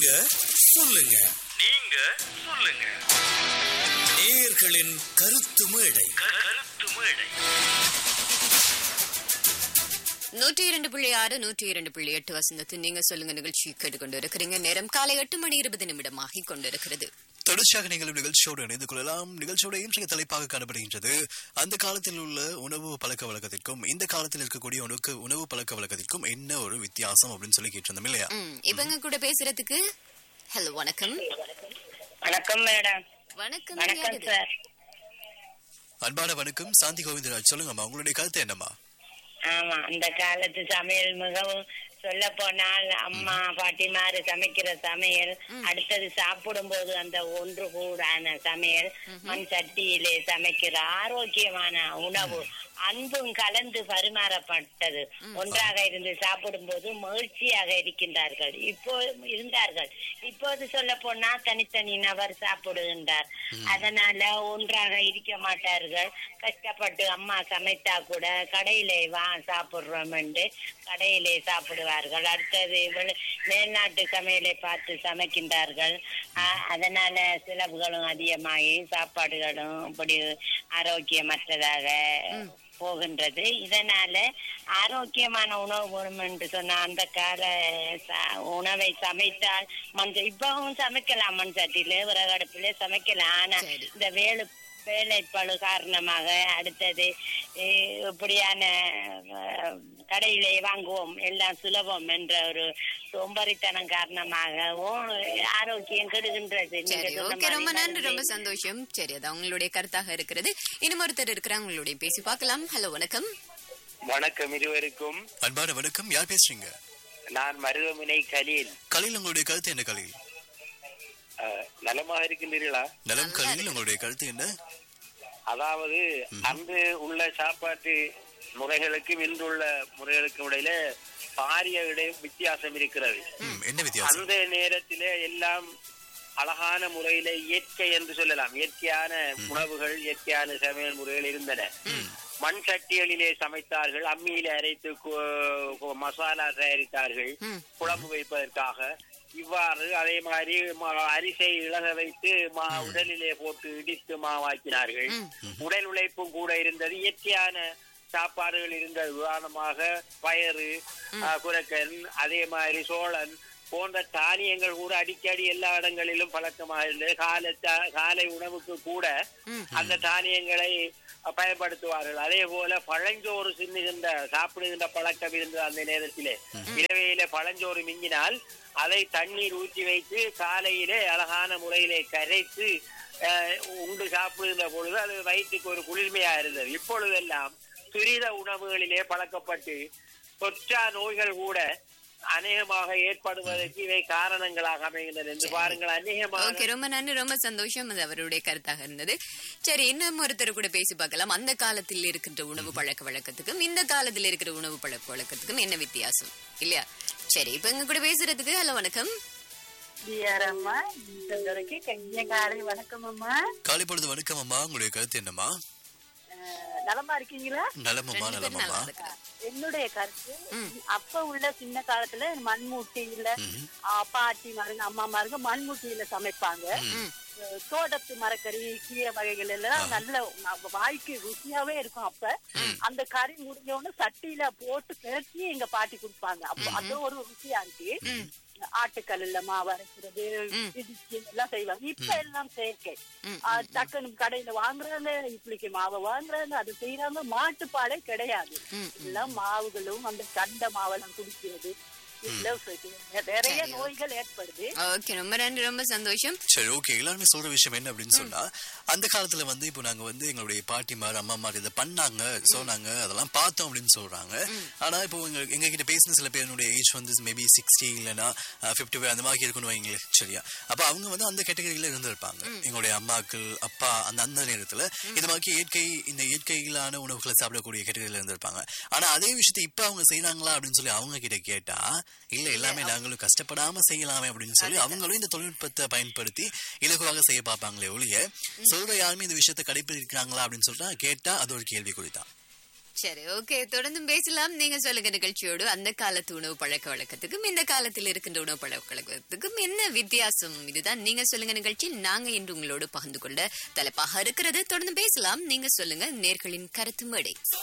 சொல்லுங்க நீங்க சொல்லுங்க நேயர்களின் கருத்து மேடை கருத்து மேடை நூற்றி இரண்டு புள்ளி ஆறு நூற்றி இரண்டு புள்ளி எட்டு வசந்தத்தில் நீங்க சொல்லுங்க நிகழ்ச்சி கேட்டுக்கொண்டு இருக்கிறீங்க நேரம் காலை எட்டு மணி இருபது நிமிடம் ஆகி கொண்டிருக்கிறது தொடர்ச்சியாக நீங்கள் நிகழ்ச்சியோடு இணைந்து கொள்ளலாம் நிகழ்ச்சியோட இன்றைய தலைப்பாக காணப்படுகின்றது அந்த காலத்தில் உள்ள உணவு பழக்க வழக்கத்திற்கும் இந்த காலத்தில் இருக்கக்கூடிய உணவு உணவு பழக்க வழக்கத்திற்கும் என்ன ஒரு வித்தியாசம் அப்படின்னு சொல்லி கேட்டிருந்தோம் இல்லையா ம், இவங்க கூட பேசுறதுக்கு ஹலோ வணக்கம் வணக்கம் மேடம் வணக்கம் வணக்கம் யார் இது? சார் அன்பான வணக்கம் சாந்தி கோவிந்தராஜ் சொல்லுங்கம்மா உங்களுடைய கருத்து என்னம்மா ஆமா அந்த காலத்து சமையல் மிகவும் சொல்ல போனால் அம்மா பாட்டிமாரு சமைக்கிற சமையல் அடுத்தது சாப்பிடும் போது அந்த ஒன்று கூடான சமையல் மண் சட்டியிலே சமைக்கிற ஆரோக்கியமான உணவு அன்பும் கலந்து பரிமாறப்பட்டது ஒன்றாக இருந்து சாப்பிடும் போது மகிழ்ச்சியாக இருக்கின்றார்கள் இப்போ இருந்தார்கள் இப்போது சொல்ல போனா தனித்தனி நபர் சாப்பிடுகின்றார் அதனால ஒன்றாக இருக்க மாட்டார்கள் கஷ்டப்பட்டு அம்மா சமைத்தா கூட கடையிலே வா சாப்பிடுறோம் என்று கடையிலே சாப்பிடுவார்கள் அடுத்தது வெளி- மேல்நாட்டு சமையலை பார்த்து சமைக்கின்றார்கள் ஆஹ் அதனால செலவுகளும் அதிகமாகி சாப்பாடுகளும் இப்படி ஆரோக்கியமற்றதாக போகின்றது இதனால ஆரோக்கியமான உணவு வேணும் என்று சொன்ன அந்த கால ச- உணவை சமைத்தால் மஞ்சள் இப்பவும் சமைக்கலாம் மண் சட்டியில விறகடுப்புல சமைக்கலாம் ஆனா சரி. இந்த வேலு வேலைப்பழு காரணமாக அடுத்தது அஹ், இப்படியான அஹ், கடையிலே வாங்குவோம் எல்லாம் சுலபம் என்ற ஒரு சோம்பறித்தனம் காரணமாகவும் ஆரோக்கியம் கெடுகின்றது நீங்க சரி சொன்ன ஓகே ரொம்ப மாதிரி நன்றி ரொம்ப சந்தோஷம் சரி அது அவங்களுடைய கருத்தாக இருக்கிறது இன்னும் ஒருத்தர் இருக்கிறாங்க உங்களுடைய பேசி பார்க்கலாம் ஹலோ வணக்கம் வணக்கம் இருவருக்கும் அன்பான வணக்கம் யார் பேசுறீங்க நான் மருதமுனை கலீல் கலில் உங்களுடைய கருத்து என்ன கலில் அஹ், நலமாக இருக்கின்றீர்களா நலம் கலில் உங்களுடைய கருத்து என்ன அதாவது அன்று உள்ள சாப்பாட்டு முறைகளுக்கும் இன்றுள்ள முறைகளுக்கும் இடையில பாரிய இடை வித்தியாசம் இருக்கிறது ம், என்ன வித்தியாசம் அந்த நேரத்திலே எல்லாம் அழகான முறையில இயற்கை என்று சொல்லலாம் இயற்கையான உணவுகள் இயற்கையான சமையல் முறைகள் இருந்தன மண் சட்டிகளிலே சமைத்தார்கள் அம்மியிலே அரைத்து கு- கு- மசாலா தயாரித்தார்கள் ம். குழம்பு வைப்பதற்காக இவ்வாறு அதே மாதிரி ம- அரிசை இழக வைத்து மா உடலிலே போட்டு இடித்து மாவாக்கினார்கள் உடல் உழைப்பும் கூட இருந்தது இயற்கையான சாப்பாடுகள் இருந்தது உதாரணமாக பயறு ஆஹ், குரக்கன் அதே மாதிரி சோழன் போன்ற தானியங்கள் கூட அடிக்கடி எல்லா இடங்களிலும் பழக்கமாக இருந்தது காலை தா- காலை உணவுக்கு கூட அந்த தானியங்களை பயன்படுத்துவார்கள் அதே போல பழஞ்சோறு சின்னுகின்ற சாப்பிடுகின்ற பழக்கம் இருந்தது அந்த நேரத்திலே இரவையிலே பழஞ்சோறு மிஞ்சினால் அதை தண்ணீர் ஊற்றி வைத்து காலையிலே அழகான முறையிலே கரைத்து அஹ், உண்டு சாப்பிடுகின்ற பொழுது அது வயிற்றுக்கு ஒரு குளிர்மையா இருந்தது இப்பொழுதெல்லாம் துரித உணவுகளிலே பழக்கப்பட்டு தொற்றா நோய்கள் கூட அநேகமாக ஏற்படுவதற்கு இவை காரணங்களாக அமைகின்றன என்று பாருங்கள் அநேகமாக ஓகே ரொம்ப நன்றி ரொம்ப சந்தோஷம் அது அவருடைய கருத்தாக இருந்தது சரி இன்னும் ஒருத்தர் கூட பேசி பார்க்கலாம் அந்த காலத்தில் இருக்கின்ற உணவு பழக்க வழக்கத்துக்கும் இந்த காலத்தில் இருக்கிற உணவு பழக்க வழக்கத்துக்கும் என்ன வித்தியாசம் இல்லையா சரி இப்ப எங்க கூட பேசுறதுக்கு ஹலோ வணக்கம் டிஆர்அம்மா இந்த வரைக்கும் கைய காலை வணக்கம் அம்மா காலை பொழுது வணக்கம் அம்மா உங்களுடைய கருத்து என்னம்மா அஹ், நலமா இருக்கீங்களா நலமம்மா ரெண்டு பேரும் நல்லா நலமம்மா இருக்கிறாங்க. என்னுடைய கருத்து அப்ப உள்ள சின்ன காலத்துல மண்மூட்டியில பாட்டி மாருங்க அம்மா மாருங்க மண்மூட்டியில சமைப்பாங்க அஹ், தோட்டத்து மரக்கறி கீரை வகைகள் எல்லாம் நல்ல நம்ம வாய்க்கு ருசியாவே இருக்கும் அப்ப அந்த கறி முடிஞ்ச உடனே சட்டியில போட்டு கிளச்சி எங்க பாட்டி கொடுப்பாங்க அப்ப அது ஒரு ருசியா இருக்கு ஆட்டுக்கல்லுல மாவு அரைக்கிறது இடிச்சு எல்லாம் செய்வாங்க இப்ப எல்லாம் செயற்கை ஆஹ் டக்குனு கடையில வாங்குறாங்க இட்லிக்கு மாவை வாங்குறாங்க அது செய்யறாங்க மாட்டுப்பாலே கிடையாது எல்லாம் மாவுகளும் அந்த கண்ட மாவெல்லாம் குடிக்கிறது இதுல நிறைய நோய்கள் ஏற்படுது ஓகே ரொம்ப நன்றி ரொம்ப சந்தோஷம் சரி ஓகே எல்லாருமே சொல்ற விஷயம் என்ன அப்படின்னு சொன்னா அந்த காலத்துல வந்து இப்போ நாங்க வந்து எங்களுடைய பாட்டிமார் அம்மாமார் இதை பண்ணாங்க சோ நாங்க அதெல்லாம் பார்த்தோம் அப்படின்னு சொல்றாங்க ஆனா இப்போ எங்க எங்க கிட்ட பேசின சில பேருடைய ஏஜ் வந்து மேபி சிக்ஸ்டி இல்லைன்னா ஃபிஃப்டி ஃபைவ் அந்த மாதிரி இருக்குன்னு வைங்களேன் சரியா அப்ப அவங்க வந்து அந்த கேட்டகரியில இருந்திருப்பாங்க எங்களுடைய அம்மாக்கள் அப்பா அந்த அந்த நேரத்துல இது மாதிரி இயற்கை இந்த இயற்கையிலான உணவுகளை சாப்பிடக்கூடிய கேட்டகரியில இருந்திருப்பாங்க ஆனா அதே விஷயத்தை இப்ப அவங்க செய்யறாங்களா அப்படின்னு சொல்லி அவங்க கிட்ட கேட்டா இல்ல எல்லாமே நாங்களும் கஷ்டப்படாம செய்யலாமே அப்படின்னு சொல்லி அவங்களும் இந்த தொழில்நுட்பத்தை பயன்படுத்தி இலகுவாக செய்ய பார்ப்பாங்களே ஒழிய சொல்ற யாருமே இந்த விஷயத்தை கடைபிடிக்கிறாங்களா அப்படின்னு சொல்லிட்டு கேட்டா அது ஒரு கேள்வி குறித்தான் சரி ஓகே தொடர்ந்து பேசலாம் நீங்க சொல்லுங்க நிகழ்ச்சியோடு அந்த காலத்து உணவு பழக்க வழக்கத்துக்கும் இந்த காலத்தில் இருக்கின்ற உணவு பழக்க வழக்கத்துக்கும் என்ன வித்தியாசம் இதுதான் நீங்க சொல்லுங்க நிகழ்ச்சி நாங்க இன்று உங்களோடு பகிர்ந்து கொண்ட தலைப்பாக இருக்கிறது தொடர்ந்து பேசலாம் நீங்க சொல்லுங்க நேர்களின் கருத்து மேடை